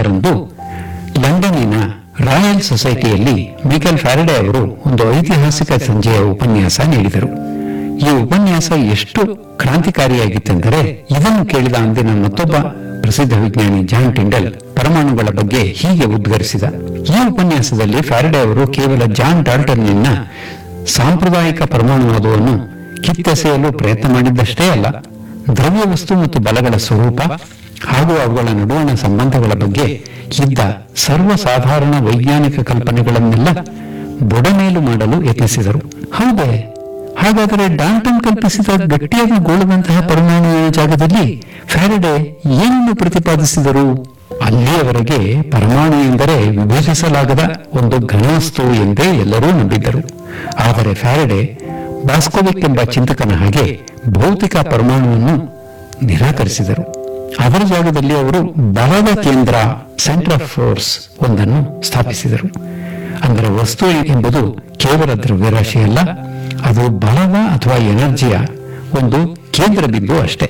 ಒಂದರಂದು ಲಂಡನ್ನಿನ ರಾಯಲ್ ಸೊಸೈಟಿಯಲ್ಲಿ ಮೈಕೆಲ್ ಫ್ಯಾರಡೆ ಅವರು ಒಂದು ಐತಿಹಾಸಿಕ ಸಂಜೆಯ ಉಪನ್ಯಾಸ ನೀಡಿದರು ಈ ಉಪನ್ಯಾಸ ಎಷ್ಟು ಕ್ರಾಂತಿಕಾರಿಯಾಗಿತ್ತೆಂದರೆ ಇದನ್ನು ಕೇಳಿದ ಅಂದಿನ ಮತ್ತೊಬ್ಬ ಪ್ರಸಿದ್ಧ ವಿಜ್ಞಾನಿ ಜಾನ್ ಟಿಂಡಲ್ ಪರಮಾಣುಗಳ ಬಗ್ಗೆ ಹೀಗೆ ಉದ್ಗರಿಸಿದ ಈ ಉಪನ್ಯಾಸದಲ್ಲಿ ಫ್ಯಾರಡೆ ಅವರು ಕೇವಲ ಜಾನ್ ಡಾಲ್ಟನ್ನಿನ ಸಾಂಪ್ರದಾಯಿಕ ಪರಮಾಣುವಾದವನ್ನು ಕಿತ್ತೆಸೆಯಲು ಪ್ರಯತ್ನ ಮಾಡಿದ್ದಷ್ಟೇ ಅಲ್ಲ ದ್ರವ್ಯ ವಸ್ತು ಮತ್ತು ಬಲಗಳ ಸ್ವರೂಪ ಹಾಗೂ ಅವುಗಳ ನಡುವಣ ಸಂಬಂಧಗಳ ಬಗ್ಗೆ ಇದ್ದ ಸರ್ವಸಾಧಾರಣ ವೈಜ್ಞಾನಿಕ ಕಲ್ಪನೆಗಳನ್ನೆಲ್ಲ ಬುಡಮೇಲು ಮಾಡಲು ಯತ್ನಿಸಿದರು ಹೌದೇ ಹಾಗಾದರೆ ಡಾಲ್ಟನ್ ಕಲ್ಪಿಸಿದ ಗಟ್ಟಿಯಾಗಿ ಗೋಳದಂತಹ ಪರಮಾಣುವಿನ ಜಾಗದಲ್ಲಿ ಫ್ಯಾರಡೆ ಏನನ್ನು ಪ್ರತಿಪಾದಿಸಿದರು ಅಲ್ಲಿಯವರೆಗೆ ಪರಮಾಣು ಎಂದರೆ ವಿಭಜಿಸಲಾಗದ ಒಂದು ಘನವಸ್ತು ಎಂದೇ ಎಲ್ಲರೂ ನಂಬಿದ್ದರು ಆದರೆ ಫ್ಯಾರಡೆ ಬಾಸ್ಕೋವಿಕ್ ಎಂಬ ಚಿಂತಕನ ಹಾಗೆ ಭೌತಿಕ ಪರಮಾಣುವನ್ನು ನಿರಾಕರಿಸಿದರು ಅದರ ಜಾಗದಲ್ಲಿ ಅವರು ಬಲದ ಕೇಂದ್ರ ಸೆಂಟರ್ ಆಫ್ ಫೋರ್ಸ್ ಒಂದನ್ನು ಸ್ಥಾಪಿಸಿದರು ಅಂದರೆ ವಸ್ತು ಎಂಬುದು ಕೇವಲ ದ್ರವ್ಯರಾಶಿಯಲ್ಲ ಅದು ಬಲದ ಅಥವಾ ಎನರ್ಜಿಯ ಒಂದು ಕೇಂದ್ರ ಬಿಂದು ಅಷ್ಟೇ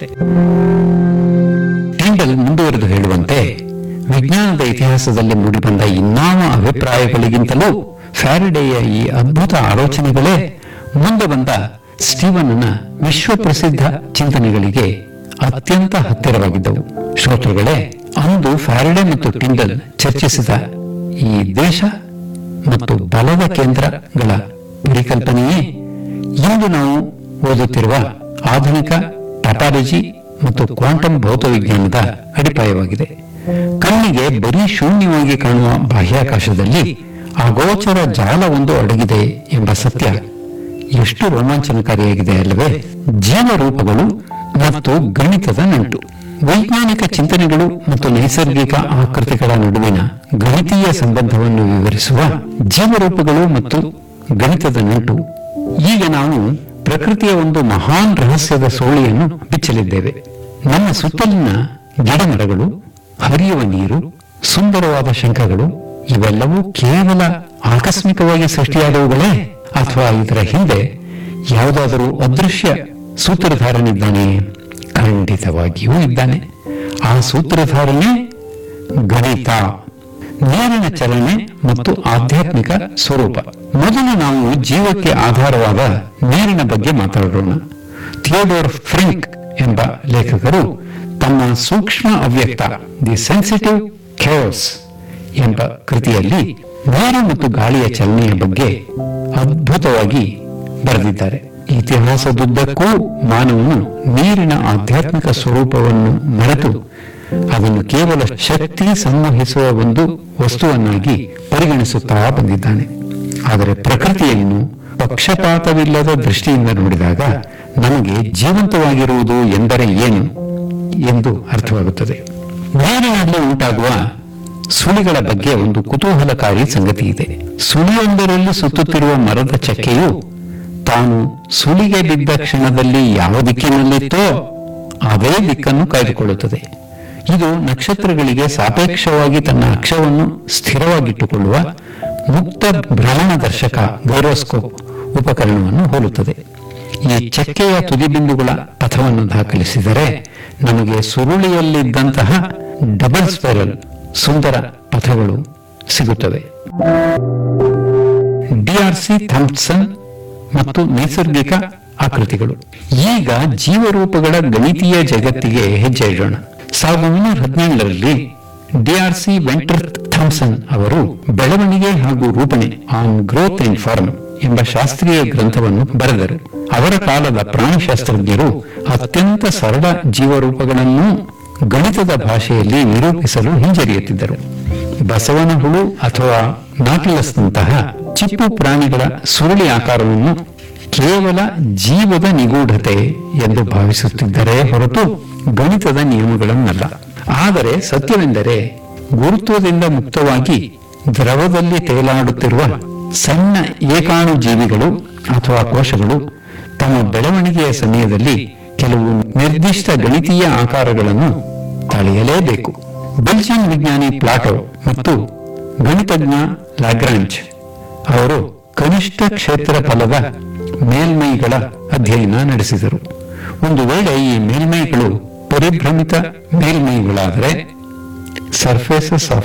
ಟಿಂಡಲ್ ಮುಂದುವರೆದು ಹೇಳುವಂತೆ ವಿಜ್ಞಾನದ ಇತಿಹಾಸದಲ್ಲಿ ಮೂಡಿಬಂದ ಇನ್ನಾವ ಅಭಿಪ್ರಾಯಗಳಿಗಿಂತಲೂ ಫ್ಯಾರಡೆಯ ಈ ಅದ್ಭುತ ಆಲೋಚನೆಗಳೇ ಮುಂದೆ ಬಂದ ಸ್ಟೀವನ್ನ ವಿಶ್ವಪ್ರಸಿದ್ಧ ಚಿಂತನೆಗಳಿಗೆ ಅತ್ಯಂತ ಹತ್ತಿರವಾಗಿದ್ದವು ಶ್ರೋತೃಗಳೇ ಅಂದು ಫ್ಯಾರಡೆ ಮತ್ತು ಟಿಂಡಲ್ ಚರ್ಚಿಸಿದ ಈ ದೇಶ ಮತ್ತು ಬಲದ ಕೇಂದ್ರಗಳ ಪರಿಕಲ್ಪನೆಯೇ ಇಂದು ನಾವು ಓದುತ್ತಿರುವ ಆಧುನಿಕ ಟಪಾಲಜಿ ಮತ್ತು ಕ್ವಾಂಟಮ್ ಭೌತವಿಜ್ಞಾನದ ಅಡಿಪಾಯವಾಗಿದೆ ಕಣ್ಣಿಗೆ ಬರೀ ಶೂನ್ಯವಾಗಿ ಕಾಣುವ ಬಾಹ್ಯಾಕಾಶದಲ್ಲಿ ಅಗೋಚರ ಜಾಲವೊಂದು ಅಡಗಿದೆ ಎಂಬ ಸತ್ಯ ಎಷ್ಟು ರೋಮಾಂಚನಕಾರಿಯಾಗಿದೆ ಅಲ್ಲವೇ ಜೀವರೂಪಗಳು ಮತ್ತು ಗಣಿತದ ನಂಟು ವೈಜ್ಞಾನಿಕ ಚಿಂತನೆಗಳು ಮತ್ತು ನೈಸರ್ಗಿಕ ಆಕೃತಿಗಳ ನಡುವಿನ ಗಣಿತೀಯ ಸಂಬಂಧವನ್ನು ವಿವರಿಸುವ ಜೀವರೂಪಗಳು ಮತ್ತು ಗಣಿತದ ನಂಟು ಈಗ ನಾವು ಪ್ರಕೃತಿಯ ಒಂದು ಮಹಾನ್ ರಹಸ್ಯದ ಸೋಳಿಯನ್ನು ಬಿಚ್ಚಲಿದ್ದೇವೆ ನಮ್ಮ ಸುತ್ತಲಿನ ಗಿಡಮರಗಳು ಹರಿಯುವ ನೀರು ಸುಂದರವಾದ ಶಂಖಗಳು ಇವೆಲ್ಲವೂ ಕೇವಲ ಆಕಸ್ಮಿಕವಾಗಿ ಸೃಷ್ಟಿಯಾದವುಗಳೇ ಅಥವಾ ಇದರ ಹಿಂದೆ ಯಾವುದಾದರೂ ಅದೃಶ್ಯ ಸೂತ್ರಧಾರನಿದ್ದಾನೆ ಖಂಡಿತವಾಗಿಯೂ ಇದ್ದಾನೆ ಆ ಸೂತ್ರಧಾರನೇ ಗಣಿತ ನೀರಿನ ಚಲನೆ ಮತ್ತು ಆಧ್ಯಾತ್ಮಿಕ ಸ್ವರೂಪ ಮೊದಲು ನಾವು ಜೀವಕ್ಕೆ ಆಧಾರವಾದ ನೀರಿನ ಬಗ್ಗೆ ಮಾತಾಡೋಣ ಥಿಯೋಡೋರ್ ಫ್ರಿಂಕ್ ಎಂಬ ಲೇಖಕರು ತಮ್ಮ ಸೂಕ್ಷ್ಮ ಅವ್ಯಕ್ತ ದಿ ಸೆನ್ಸಿಟಿವ್ ಖೇಸ್ ಎಂಬ ಕೃತಿಯಲ್ಲಿ ನೀರು ಮತ್ತು ಗಾಳಿಯ ಚಲನೆಯ ಬಗ್ಗೆ ಅದ್ಭುತವಾಗಿ ಬರೆದಿದ್ದಾರೆ ಇತಿಹಾಸದುದ್ದಕ್ಕೂ ಮಾನವನು ನೀರಿನ ಆಧ್ಯಾತ್ಮಿಕ ಸ್ವರೂಪವನ್ನು ಮರೆತು ಅದನ್ನು ಕೇವಲ ಶಕ್ತಿ ಸಂವಹಿಸುವ ಒಂದು ವಸ್ತುವನ್ನಾಗಿ ಪರಿಗಣಿಸುತ್ತಾ ಬಂದಿದ್ದಾನೆ ಆದರೆ ಪ್ರಕೃತಿಯನ್ನು ಪಕ್ಷಪಾತವಿಲ್ಲದ ದೃಷ್ಟಿಯಿಂದ ನೋಡಿದಾಗ ನಮಗೆ ಜೀವಂತವಾಗಿರುವುದು ಎಂದರೆ ಏನು ಎಂದು ಅರ್ಥವಾಗುತ್ತದೆ ನೀರಿನಲ್ಲಿ ಉಂಟಾಗುವ ಸುಳಿಗಳ ಬಗ್ಗೆ ಒಂದು ಕುತೂಹಲಕಾರಿ ಸಂಗತಿ ಇದೆ ಸುಳಿಯೊಂದರಲ್ಲಿ ಸುತ್ತುತ್ತಿರುವ ಮರದ ಚಕ್ಕೆಯು ತಾನು ಸುಳಿಗೆ ಬಿದ್ದ ಕ್ಷಣದಲ್ಲಿ ಯಾವ ದಿಕ್ಕಿನಲ್ಲಿತ್ತೋ ಅದೇ ದಿಕ್ಕನ್ನು ಕಾಯ್ದುಕೊಳ್ಳುತ್ತದೆ ಇದು ನಕ್ಷತ್ರಗಳಿಗೆ ಸಾಪೇಕ್ಷವಾಗಿ ತನ್ನ ಅಕ್ಷವನ್ನು ಸ್ಥಿರವಾಗಿಟ್ಟುಕೊಳ್ಳುವ ಮುಕ್ತ ಭ್ರಮಣದರ್ಶಕ ಗೈರೋಸ್ಕೋಪ್ ಉಪಕರಣವನ್ನು ಹೋಲುತ್ತದೆ ಈ ಚಕ್ಕೆಯ ತುದಿಬಿಂದುಗಳ ಪಥವನ್ನು ದಾಖಲಿಸಿದರೆ ನಮಗೆ ಸುರುಳಿಯಲ್ಲಿದ್ದಂತಹ ಡಬಲ್ ಸ್ಪೈರಲ್ ಸುಂದರ ಪಥಗಳು ಸಿಗುತ್ತವೆ ಡಿಆರ್ಸಿ ಥಾಮ್ಸನ್ ಮತ್ತು ನೈಸರ್ಗಿಕ ಆಕೃತಿಗಳು ಈಗ ಜೀವರೂಪಗಳ ಗಣಿತೀಯ ಜಗತ್ತಿಗೆ ಹೆಜ್ಜೆ ಇಡೋಣ ಸಾವಿರದ ಒಂಬೈನೂರ ಹದಿನೇಳರಲ್ಲಿ ಡಿಆರ್ಸಿ ವೆಂಟರ್ ಥಾಮ್ಸನ್ ಅವರು ಬೆಳವಣಿಗೆ ಹಾಗೂ ರೂಪಣೆ ಆನ್ ಗ್ರೋತ್ ಅಂಡ್ ಫಾರ್ಮ್ ಎಂಬ ಶಾಸ್ತ್ರೀಯ ಗ್ರಂಥವನ್ನು ಬರೆದರು ಅವರ ಕಾಲದ ಪ್ರಾಣಿಶಾಸ್ತ್ರಜ್ಞರು ಅತ್ಯಂತ ಸರಳ ಜೀವರೂಪಗಳನ್ನು ಗಣಿತದ ಭಾಷೆಯಲ್ಲಿ ನಿರೂಪಿಸಲು ಹಿಂಜರಿಯುತ್ತಿದ್ದರು ಬಸವನ ಹುಳು ಅಥವಾ ನಾಟಿಲಸ್ನಂತಹ ಚಿಪ್ಪು ಪ್ರಾಣಿಗಳ ಸುರುಳಿ ಆಕಾರವನ್ನು ಕೇವಲ ಜೀವದ ನಿಗೂಢತೆ ಎಂದು ಭಾವಿಸುತ್ತಿದ್ದರೆ ಹೊರತು ಗಣಿತದ ನಿಯಮಗಳನ್ನಲ್ಲ ಆದರೆ ಸತ್ಯವೆಂದರೆ ಗುರುತ್ವದಿಂದ ಮುಕ್ತವಾಗಿ ದ್ರವದಲ್ಲಿ ತೇಲಾಡುತ್ತಿರುವ ಸಣ್ಣ ಏಕಾಣು ಜೀವಿಗಳು ಅಥವಾ ಕೋಶಗಳು ತಮ್ಮ ಬೆಳವಣಿಗೆಯ ಸಮಯದಲ್ಲಿ ಕೆಲವು ನಿರ್ದಿಷ್ಟ ಗಣಿತೀಯ ಆಕಾರಗಳನ್ನು ತಳೆಯಲೇಬೇಕು ಬೆಲ್ಜಿಯಂ ವಿಜ್ಞಾನಿ ಪ್ಲಾಟೋ ಮತ್ತು ಗಣಿತಜ್ಞ ಲ್ಯಾಗ್ರಾಂಜ್ ಅವರು ಕನಿಷ್ಠ ಕ್ಷೇತ್ರ ಫಲದ ಮೇಲ್ಮೈಗಳ ಅಧ್ಯಯನ ನಡೆಸಿದರು ಒಂದು ವೇಳೆ ಈ ಮೇಲ್ಮೈಗಳು ಪರಿಭ್ರಮಿತ ಮೇಲ್ಮೈಗಳಾದರೆ ಸರ್ಫೇಸಸ್ ಆಫ್